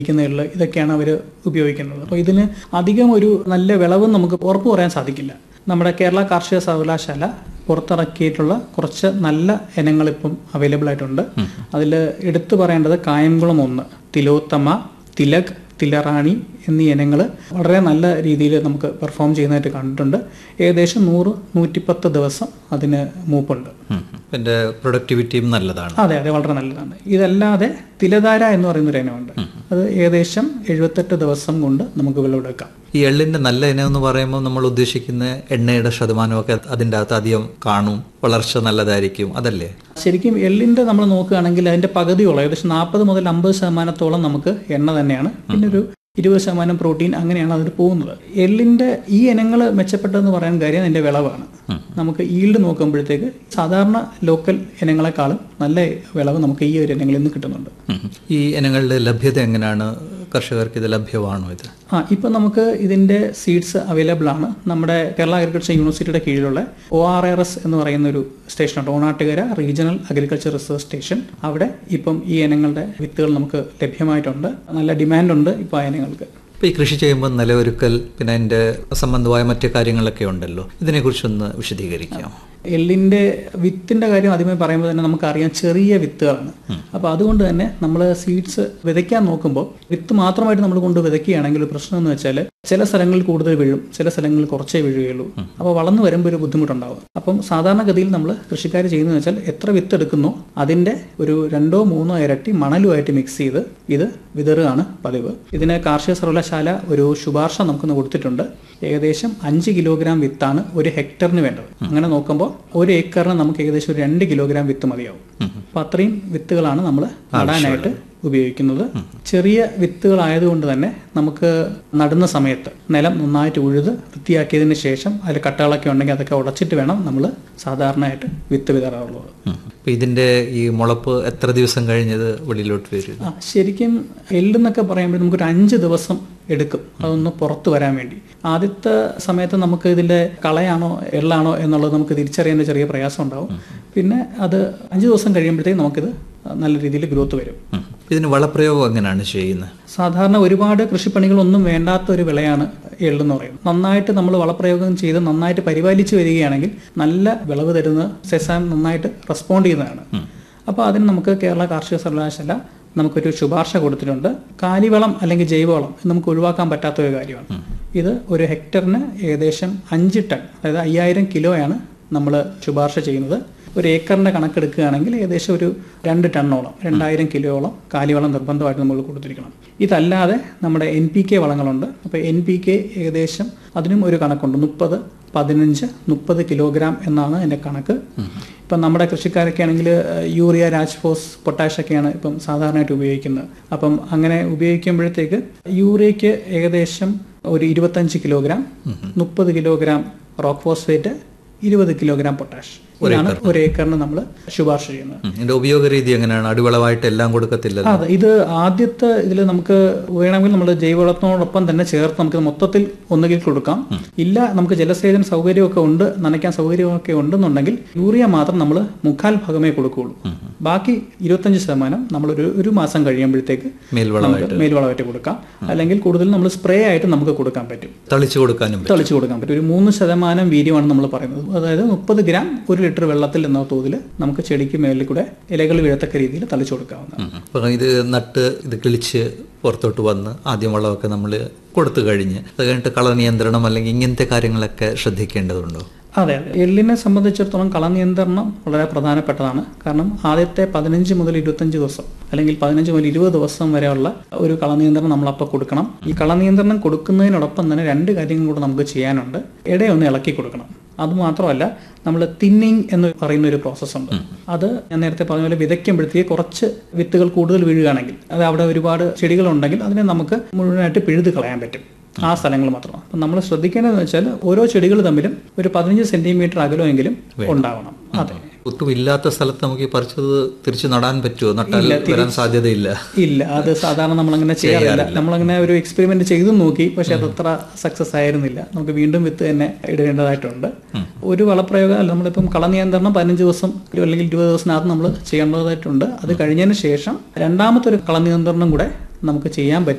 ഇരിക്കുന്ന എള്ള് ഇതൊക്കെയാണ് അവർ ഉപയോഗിക്കുന്നത് അപ്പോൾ ഇതിന് അധികം ഒരു നല്ല വിളവ് നമുക്ക് ഉറപ്പ് പറയാൻ സാധിക്കില്ല നമ്മുടെ കേരള കാർഷിക സർവകലാശാല പുറത്തിറക്കിയിട്ടുള്ള കുറച്ച് നല്ല ഇനങ്ങൾ ഇപ്പം അവൈലബിൾ ആയിട്ടുണ്ട് അതിൽ എടുത്തു പറയേണ്ടത് കായംകുളം ഒന്ന് തിലോത്തമ തിലക് തിലറാണി എന്നീ ഇനങ്ങൾ വളരെ നല്ല രീതിയിൽ നമുക്ക് പെർഫോം ചെയ്യുന്നതായിട്ട് കണ്ടിട്ടുണ്ട് ഏകദേശം നൂറ് നൂറ്റിപ്പത്ത് ദിവസം അതിന് മൂപ്പുണ്ട് എൻ്റെ പ്രൊഡക്ടിവിറ്റിയും നല്ലതാണ് അതെ അതെ വളരെ നല്ലതാണ് ഇതല്ലാതെ തിലധാര എന്ന് പറയുന്ന ഒരു ഇനമുണ്ട് അത് ഏകദേശം എഴുപത്തെട്ട് ദിവസം കൊണ്ട് നമുക്ക് വിളവെടുക്കാം ഈ എള്ളിന്റെ നല്ല ഇനം എന്ന് പറയുമ്പോൾ നമ്മൾ ഉദ്ദേശിക്കുന്ന എണ്ണയുടെ ശതമാനമൊക്കെ അതിൻ്റെ അകത്ത് അധികം കാണും വളർച്ച നല്ലതായിരിക്കും അതല്ലേ ശരിക്കും എള്ളിന്റെ നമ്മൾ നോക്കുകയാണെങ്കിൽ അതിന്റെ പകുതിയോളം ഏകദേശം നാൽപ്പത് മുതൽ അമ്പത് ശതമാനത്തോളം നമുക്ക് എണ്ണ തന്നെയാണ് പിന്നെ ഒരു ഇരുപത് ശതമാനം പ്രോട്ടീൻ അങ്ങനെയാണ് അതിൽ പോകുന്നത് എള്ളിന്റെ ഈ ഇനങ്ങൾ മെച്ചപ്പെട്ടതെന്ന് പറയാൻ കാര്യം അതിന്റെ വിളവാണ് നമുക്ക് ഈൽഡ് നോക്കുമ്പോഴത്തേക്ക് സാധാരണ ലോക്കൽ ഇനങ്ങളെക്കാളും നല്ല വിളവ് നമുക്ക് ഈ ഒരു ഇനങ്ങളിൽ നിന്ന് കിട്ടുന്നുണ്ട് ഉം. ഈ ഇനങ്ങളുടെ ലഭ്യത എങ്ങനെയാണ് കർഷകർക്ക് ഇത് ലഭ്യമാണോ ഇത് ആ ഇപ്പം നമുക്ക് ഇതിന്റെ സീഡ്സ് അവൈലബിൾ ആണ് നമ്മുടെ കേരള അഗ്രികൾച്ചർ യൂണിവേഴ്സിറ്റിയുടെ കീഴിലുള്ള ഒ ആർ ആർ എസ് എന്ന് പറയുന്ന ഒരു സ്റ്റേഷനുണ്ട് Onattukara regional agriculture research station അവിടെ ഇപ്പം ഈ ഇനങ്ങളുടെ വിത്തുകൾ നമുക്ക് ലഭ്യമായിട്ടുണ്ട് നല്ല ഡിമാൻഡ് ഉണ്ട് ഇപ്പോൾ ആ ഇനങ്ങൾക്ക് അപ്പോൾ ഈ കൃഷി ചെയ്യുമ്പോൾ നിലവൊരുക്കൽ പിന്നെ അതിൻ്റെ സംബന്ധമായ മറ്റു കാര്യങ്ങളൊക്കെ ഉണ്ടല്ലോ ഇതിനെക്കുറിച്ചൊന്ന് വിശദീകരിക്കാം എള്ളിന്റെ വിത്തിന്റെ കാര്യം ആദ്യമേ പറയുമ്പോൾ തന്നെ നമുക്കറിയാം ചെറിയ വിത്തുകളാണ് അപ്പൊ അതുകൊണ്ട് തന്നെ നമ്മൾ സീഡ്സ് വിതയ്ക്കാൻ നോക്കുമ്പോൾ വിത്ത് മാത്രമായിട്ട് നമ്മൾ കൊണ്ട് വിതയ്ക്കുകയാണെങ്കിൽ ഒരു പ്രശ്നം എന്ന് വെച്ചാൽ ചില സ്ഥലങ്ങളിൽ കൂടുതൽ വീഴും ചില സ്ഥലങ്ങളിൽ കുറച്ചേ വീഴുകയുള്ളൂ അപ്പോൾ വളർന്നു വരുമ്പോൾ ഒരു ബുദ്ധിമുട്ടുണ്ടാവും അപ്പം സാധാരണഗതിയിൽ നമ്മൾ കൃഷിക്കാർ ചെയ്യുന്നത് വെച്ചാൽ എത്ര വിത്ത് എടുക്കുന്നോ അതിന്റെ ഒരു രണ്ടോ മൂന്നോ ഇരട്ടി മണലുമായിട്ട് മിക്സ് ചെയ്ത് ഇത് വിതറുകയാണ് പതിവ് ഇതിന് കാർഷിക സർവകലാശാല ഒരു ശുപാർശ നമുക്കൊന്ന് കൊടുത്തിട്ടുണ്ട് ഏകദേശം അഞ്ച് കിലോഗ്രാം വിത്താണ് ഒരു ഹെക്ടറിന് വേണ്ടത് അങ്ങനെ നോക്കുമ്പോൾ ഒരു ഏക്കറിന് നമുക്ക് ഏകദേശം ഒരു രണ്ട് കിലോഗ്രാം വിത്ത് മതിയാവും അപ്പൊ അത്രയും വിത്തുകളാണ് നമ്മൾ നടാനായിട്ട് ഉപയോഗിക്കുന്നത് ചെറിയ വിത്തുകളായതുകൊണ്ട് തന്നെ നമുക്ക് നടുന്ന സമയത്ത് നിലം നന്നായിട്ട് ഉഴുത് വൃത്തിയാക്കിയതിന് ശേഷം അതിൽ കട്ടകളൊക്കെ ഉണ്ടെങ്കിൽ അതൊക്കെ ഉടച്ചിട്ട് വേണം നമ്മൾ സാധാരണയായിട്ട് വിത്ത് വിതറാറുള്ളത് അപ്പോൾ ഇതിൻ്റെ ഈ മുളപ്പ് എത്ര ദിവസം കഴിഞ്ഞത് വെളിയിലോട്ട് വരും ആ ശരിക്കും എള്ളെന്നൊക്കെ പറയുമ്പോൾ നമുക്കൊരു അഞ്ച് ദിവസം എടുക്കും അതൊന്ന് പുറത്ത് വരാൻ വേണ്ടി ആദ്യത്തെ സമയത്ത് നമുക്ക് ഇതിന്റെ കളയാണോ എള്ളാണോ എന്നുള്ളത് നമുക്ക് തിരിച്ചറിയാൻ ചെറിയ പ്രയാസം ഉണ്ടാവും പിന്നെ അത് അഞ്ച് ദിവസം കഴിയുമ്പോഴത്തേക്ക് നമുക്കിത് നല്ല രീതിയിൽ ഗ്രോത്ത് വരും ഉം. ഇതിന് വളപ്രയോഗം എങ്ങനെയാണ് ചെയ്യുന്നത് സാധാരണ ഒരുപാട് കൃഷിപ്പണികളൊന്നും വേണ്ടാത്ത ഒരു വിളയാണ് എള്ളെന്ന് പറയുന്നത് നന്നായിട്ട് നമ്മൾ വളപ്രയോഗം ചെയ്ത് നന്നായിട്ട് പരിപാലിച്ചു വരികയാണെങ്കിൽ നല്ല വിളവ് തരുന്ന സെസാം നന്നായിട്ട് റെസ്പോണ്ട് ചെയ്യുന്നതാണ് അപ്പോൾ അതിന് നമുക്ക് കേരള കാർഷിക സർവകലാശാല നമുക്കൊരു ശുപാർശ കൊടുത്തിട്ടുണ്ട് കാലിവളം അല്ലെങ്കിൽ ജൈവവളം ഇത് നമുക്ക് ഒഴിവാക്കാൻ പറ്റാത്ത ഒരു കാര്യമാണ് ഇത് ഒരു ഹെക്ടറിന് ഏകദേശം അഞ്ച് ടൺ അതായത് അയ്യായിരം കിലോയാണ് നമ്മൾ ശുപാർശ ചെയ്യുന്നത് ഒരു ഏക്കറിന്റെ കണക്കെടുക്കുകയാണെങ്കിൽ ഏകദേശം ഒരു രണ്ട് ടണ്ണോളം രണ്ടായിരം കിലോയോളം കാലിവളം നിർബന്ധമായിട്ട് നമ്മൾ കൊടുത്തിരിക്കണം ഇതല്ലാതെ നമ്മുടെ എൻ പി കെ വളങ്ങളുണ്ട് അപ്പോൾ എൻ പി കെ ഏകദേശം അതിനും ഒരു കണക്കുണ്ട് മുപ്പത് പതിനഞ്ച് മുപ്പത് കിലോഗ്രാം എന്നാണ് അതിൻ്റെ കണക്ക് ഇപ്പം നമ്മുടെ കൃഷിക്കാരൊക്കെ ആണെങ്കിൽ യൂറിയ രാജ്ഫോസ് പൊട്ടാഷ് ഒക്കെയാണ് ഇപ്പം സാധാരണയായിട്ട് ഉപയോഗിക്കുന്നത് അപ്പം അങ്ങനെ ഉപയോഗിക്കുമ്പോഴത്തേക്ക് യൂറിയയ്ക്ക് ഏകദേശം ഒരു ഇരുപത്തഞ്ച് കിലോഗ്രാം മുപ്പത് കിലോഗ്രാം റോക്ക് ഫോസ്ഫേറ്റ് ഇരുപത് കിലോഗ്രാം പൊട്ടാഷ് ഇതാണ് ഒരു ഏക്കറിന് നമ്മൾ ശുപാർശ ചെയ്യുന്നത് ഉം. ഇതിന്റെ ഉപയോഗ രീതി എങ്ങനെയാണ് അടിവളമായിട്ട് എല്ലാം കൊടുക്കത്തില്ലല്ലോ അതെ ഇത് ആദ്യത്തെ ഇതിൽ നമുക്ക് വേണമെങ്കിൽ നമ്മൾ ജൈവവളത്തിനോടൊപ്പം തന്നെ ചേർത്ത് നമുക്ക് മൊത്തത്തിൽ ഒന്നുകിൽ കൊടുക്കാം ഇല്ല നമുക്ക് ജലസേചന സൗകര്യമൊക്കെ ഉണ്ട് നനയ്ക്കാൻ സൗകര്യമൊക്കെ ഉണ്ടെന്നുണ്ടെങ്കിൽ യൂറിയ മാത്രം നമ്മൾ മുക്കാൽ ഭാഗമേ കൊടുക്കുകയുള്ളൂ ബാക്കി ഇരുപത്തഞ്ച് ശതമാനം നമ്മൾ ഒരു ഒരു മാസം കഴിയുമ്പോഴത്തേക്ക് മേൽവളമായിട്ട് നമുക്ക് മേൽവളമായിട്ട് കൊടുക്കാം അല്ലെങ്കിൽ കൂടുതൽ നമ്മൾ സ്പ്രേ ആയിട്ട് നമുക്ക് കൊടുക്കാൻ പറ്റും തളിച്ചു കൊടുക്കാനും പറ്റും. തളിച്ചു കൊടുക്കാൻ പറ്റും ഒരു മൂന്ന് ശതമാനം വീര്യമാണ് നമ്മൾ പറയുന്നത് അതായത് മുപ്പത് ഗ്രാം ഒരു ലിറ്റർ വെള്ളത്തിൽ എന്ന തോതിൽ നമുക്ക് ചെടിക്ക് മേലിൽ കൂടെ ഇലകൾ വീഴത്തക്ക രീതിയിൽ തളിച്ചു കൊടുക്കാവുന്നതാണ് ഉം. അപ്പൊ ഇത് നട്ട് ഇത് കിളിച്ച് പുറത്തോട്ട് വന്ന് ആദ്യം വളമൊക്കെ നമ്മൾ കൊടുത്തു കഴിഞ്ഞ് അത് കഴിഞ്ഞിട്ട് കള നിയന്ത്രണം അല്ലെങ്കിൽ ഇങ്ങനത്തെ കാര്യങ്ങളൊക്കെ ശ്രദ്ധിക്കേണ്ടതുണ്ടോ അതെ അതെ എള്ളിനെ സംബന്ധിച്ചിടത്തോളം കളനിയന്ത്രണം വളരെ പ്രധാനപ്പെട്ടതാണ് കാരണം ആദ്യത്തെ പതിനഞ്ച് മുതൽ ഇരുപത്തഞ്ച് ദിവസം അല്ലെങ്കിൽ പതിനഞ്ച് മുതൽ ഇരുപത് ദിവസം വരെയുള്ള ഒരു കളനിയന്ത്രണം നമ്മൾ അപ്പോൾ കൊടുക്കണം ഈ കളനിയന്ത്രണം കൊടുക്കുന്നതിനോടൊപ്പം തന്നെ രണ്ട് കാര്യങ്ങൾ കൂടെ നമുക്ക് ചെയ്യാനുണ്ട് ഇടയൊന്ന് ഇളക്കി കൊടുക്കണം അതുമാത്രമല്ല നമ്മൾ തിന്നിങ് എന്ന് പറയുന്ന ഒരു പ്രോസസ്സ് ഉണ്ട് അത് ഞാൻ നേരത്തെ പറഞ്ഞ പോലെ വിതയ്ക്കുമ്പോഴത്തേക്ക് കുറച്ച് വിത്തുകൾ കൂടുതൽ വീഴുകയാണെങ്കിൽ അത് അവിടെ ഒരുപാട് ചെടികളുണ്ടെങ്കിൽ അതിനെ നമുക്ക് മുഴുവനായിട്ട് പിഴുത് കളയാൻ പറ്റും ആ സ്ഥലങ്ങൾ മാത്രമാണ് അപ്പം നമ്മൾ ശ്രദ്ധിക്കേണ്ടതെന്ന് വെച്ചാൽ ഓരോ ചെടികൾ തമ്മിലും ഒരു പതിനഞ്ച് സെന്റിമീറ്റർ അകലമെങ്കിലും ഉണ്ടാവണം അതെ ഒട്ടും ഇല്ലാത്ത സ്ഥലത്ത് നമുക്ക് ഈ പറിച്ചത് തിരിച്ചു നടാൻ പറ്റുമോ നട്ടാൽ വരാൻ സാധ്യതയില്ല ഇല്ല അത് സാധാരണ നമ്മളങ്ങനെ ചെയ്യാറില്ല നമ്മളങ്ങനെ ഒരു എക്സ്പെരിമെന്റ് ചെയ്തു നോക്കി പക്ഷെ അത് അത്ര സക്സസ് ആയിരുന്നില്ല നമുക്ക് വീണ്ടും വിത്ത് തന്നെ ഇടേണ്ടതായിട്ടുണ്ട് ഒരു വളപ്രയോഗം അല്ല നമ്മളിപ്പം കളനിയന്ത്രണം പതിനഞ്ച് ദിവസം അല്ലെങ്കിൽ ഇരുപത് ദിവസത്തിനകത്ത് നമ്മൾ ചെയ്യേണ്ടതായിട്ടുണ്ട് അത് കഴിഞ്ഞതിന് ശേഷം രണ്ടാമത്തെ ഒരു കളനിയന്ത്രണം കൂടെ നമുക്ക് ചെയ്യാൻ പറ്റും